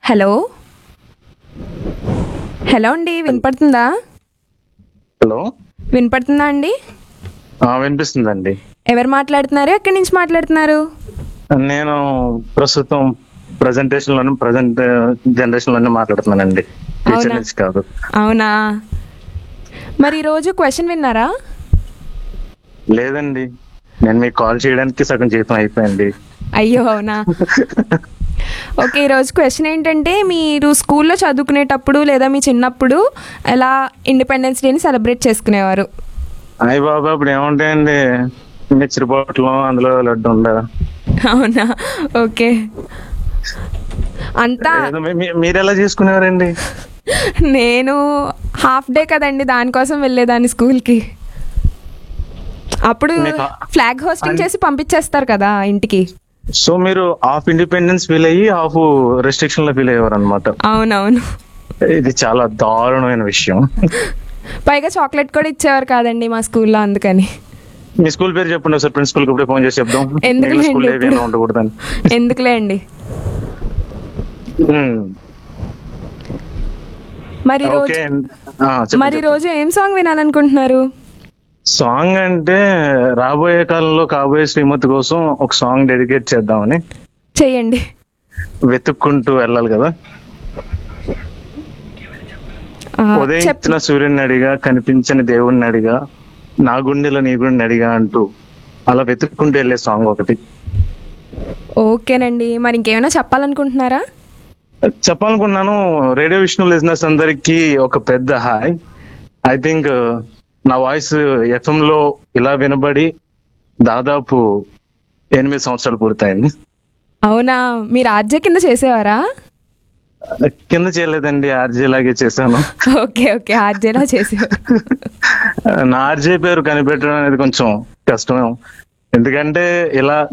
Hello hello అండి వినపడుతుందా hello వినపడుతుందా అండి ఆ, వినిపిస్తుందండి ఎవరు మాట్లాడుతున్నారు ఎక్కడి నుంచి మాట్లాడుతున్నారు నేను ప్రస్తుతం ప్రజెంటేషన్ లోనే ప్రజెంట్ జనరేషన్ లోనే మాట్లాడుతున్నానండి టీచర్ అవునా? నుంచి కాదు అవునా మరి ఈరోజు క్వశ్చన్ విన్నారా లేదండి నేను మీకు కాల్ చేయడానికి సగం జీతం అయిపోయింది అయ్యో అవునా ఓకే ఈరోజు క్వశ్చన్ ఏంటంటే మీరు స్కూల్లో చదువుకునేటప్పుడు లేదా మీ చిన్నప్పుడు ఎలా ఇండిపెండెన్స్ డేని సెలబ్రేట్ చేసుకునేవారు అయ్య బాబా ఇప్పుడు ఏముంటాయండి మిక్చర్ బాటిల్ అందులో లడ్డు ఉండదు అవునా ఓకే అంతా ఏదో మీ- మీ- మీరు ఎలా చేసుకునేవారండి నేను హాఫ్ డే కదండి దానికోసం వెళ్ళేదాన్ని స్కూల్కి అప్పుడు మీకు- ఫ్లాగ్ హోస్టింగ్ చేసి పంపించేస్తారు కదా ఇంటికి సో మీరు హాఫ్ ఇండిపెండెన్స్ ఫీల్ అయ్యి హాఫ్ రెస్ట్రిక్షన్ లో ఫీల్ అయ్యేవారు అనమాట అవునవును ఇది చాలా దారుణమైన విషయం పైగా చాక్లెట్ కూడా ఇచ్చేవారు కాదండి మా స్కూల్లో అందుకని మీ స్కూల్ పేరు చెప్పండి ఒకసారి ప్రిన్సిపల్ కి ఇప్పుడే ఫోన్ చేసి చెప్దాం ఎందుకులేండి స్కూల్ ఏవి ఇప్పుడు? ఉండకూడదని ఎందుకులే అండి ఉమ్. మరి రోజు ఓకే ఆ, చెప్పండి, మరి చెప్పండి. రోజు ఏం సాంగ్ వినాలనుకుంటున్నారు సాంగ్ అంటే రాబోయే కాలంలో కాబోయే శ్రీమతి కోసం ఒక సాంగ్ డెడికేట్ చేద్దామని చెయ్యండి వెతుక్కుంటూ వెళ్ళాలి కదా ఆ, చెప్ ఉదయించిన సూర్యుని అడిగా కనిపించని దేవుణ్ణి అడిగా నా గుండెలో నీ గుండెని అడిగా అంటూ అలా వెతుక్కుంటూ వెళ్ళే సాంగ్ ఒకటి ఓకేనండి మరి ఇంకేమైనా చెప్పాలనుకుంటున్నారా చెప్పాలనుకున్నాను రేడియో విష్ణు లిజినెస్ అందరికి ఒక పెద్ద హాయ్ ఐ థింక్ నా వాయిస్ ఎఫ్ఎం లో ఇలా వినబడి దాదాపు ఎనిమిది సంవత్సరాలు పూర్తయింది అవునా మీరు ఆర్జే కింద చేసేవారా కింద చేయలేదండి ఆర్జే లాగే చేశాను ఓకే ఓకే ఆర్జేలా చేసేవారు నా ఆర్జే పేరు కనిపెట్టడం అనేది కొంచెం కష్టం ఎందుకంటే ఇలా